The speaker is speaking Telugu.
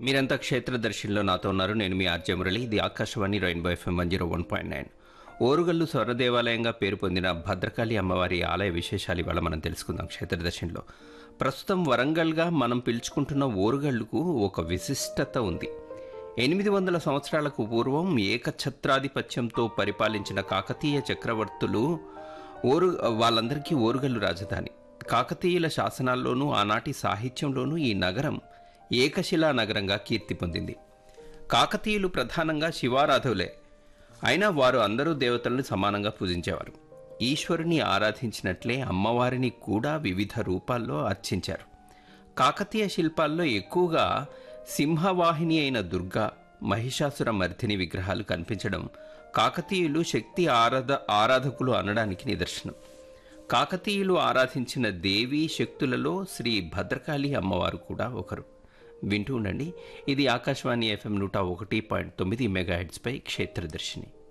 మీరంతా క్షేత్రదర్శినిలో నాతో ఉన్నారు నేను మీ ఆర్జే మురళి ఇది Akashvani rainbow FM one zero one point nine Orugallu స్వర్ణ దేవాలయంగా పేరు పొందిన భద్రకాళి అమ్మవారి ఆలయ విశేషాలు ఇవాళ మనం తెలుసుకుందాం క్షేత్రదర్శినిలో ప్రస్తుతం వరంగల్గా మనం పిలుచుకుంటున్న ఓరుగల్లుకు ఒక విశిష్టత ఉంది ఎనిమిది వందల సంవత్సరాలకు పూర్వం ఏకఛత్రాధిపత్యంతో పరిపాలించిన కాకతీయ చక్రవర్తులు ఓరు వాళ్ళందరికీ ఓరుగల్లు రాజధాని కాకతీయుల శాసనాల్లోనూ ఆనాటి సాహిత్యంలోనూ ఈ నగరం ఏకశిలా నగరంగా కీర్తి పొందింది కాకతీయులు ప్రధానంగా శివారాధులే అయినా వారు అందరూ దేవతలను సమానంగా పూజించేవారు ఈశ్వరుని ఆరాధించినట్లే అమ్మవారిని కూడా వివిధ రూపాల్లో అర్చించారు కాకతీయ శిల్పాల్లో ఎక్కువగా సింహవాహిని అయిన దుర్గా మహిషాసుర మర్దిని విగ్రహాలు కనిపించడం కాకతీయులు శక్తి ఆరాధ ఆరాధకులు అనడానికి నిదర్శనం కాకతీయులు ఆరాధించిన దేవీ శక్తులలో శ్రీ భద్రకాళి అమ్మవారు కూడా ఒకరు వింటూ ఉండండి ఇది ఆకాశవాణి ఎఫ్ఎం నూట ఒకటి పాయింట్ తొమ్మిది మెగాహెడ్స్పై క్షేత్రదర్శిని